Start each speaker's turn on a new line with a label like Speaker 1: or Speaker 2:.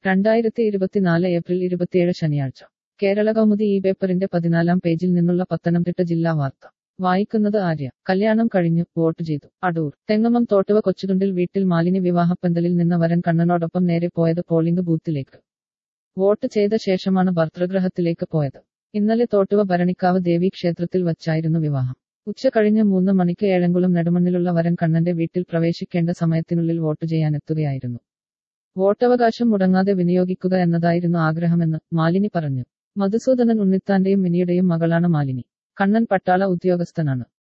Speaker 1: രണ്ടായിരത്തി ഇരുപത്തിനാല് ഏപ്രിൽ ഇരുപത്തിയേഴ് ശനിയാഴ്ച കേരള കൗമുദി ഈ പേപ്പറിന്റെ പതിനാലാം പേജിൽ നിന്നുള്ള പത്തനംതിട്ട ജില്ലാ വാർത്ത വായിക്കുന്നത് ആര്യ കല്യാണം കഴിഞ്ഞു വോട്ട് ചെയ്തു അടൂർ തെങ്ങമം തോട്ടുവ കൊച്ചുതുണ്ടിൽ വീട്ടിൽ മാലിനി വിവാഹപ്പന്തലിൽ നിന്ന് വരൻ കണ്ണനോടൊപ്പം നേരെ പോയത് പോളിംഗ് ബൂത്തിലേക്ക് വോട്ട് ചെയ്ത ശേഷമാണ് ഭർതൃഗ്രഹത്തിലേക്ക് പോയത് ഇന്നലെ തോട്ടുവ ഭരണിക്കാവ് ദേവി ക്ഷേത്രത്തിൽ വച്ചായിരുന്നു വിവാഹം ഉച്ച കഴിഞ്ഞ് മൂന്ന് മണിക്ക് ഏഴംകുളം നെടുമണ്ണിലുള്ള വരൻ കണ്ണന്റെ വീട്ടിൽ പ്രവേശിക്കേണ്ട സമയത്തിനുള്ളിൽ വോട്ട് ചെയ്യാനെത്തുകയായിരുന്നു വോട്ടവകാശം മുടങ്ങാതെ വിനിയോഗിക്കുക എന്നതായിരുന്നു ആഗ്രഹമെന്ന് മാലിനി പറഞ്ഞു മധുസൂദനൻ ഉണ്ണിത്താന്റെയും മിനിയുടെയും മകളാണ് മാലിനി കണ്ണൻ പട്ടാള ഉദ്യോഗസ്ഥനാണ്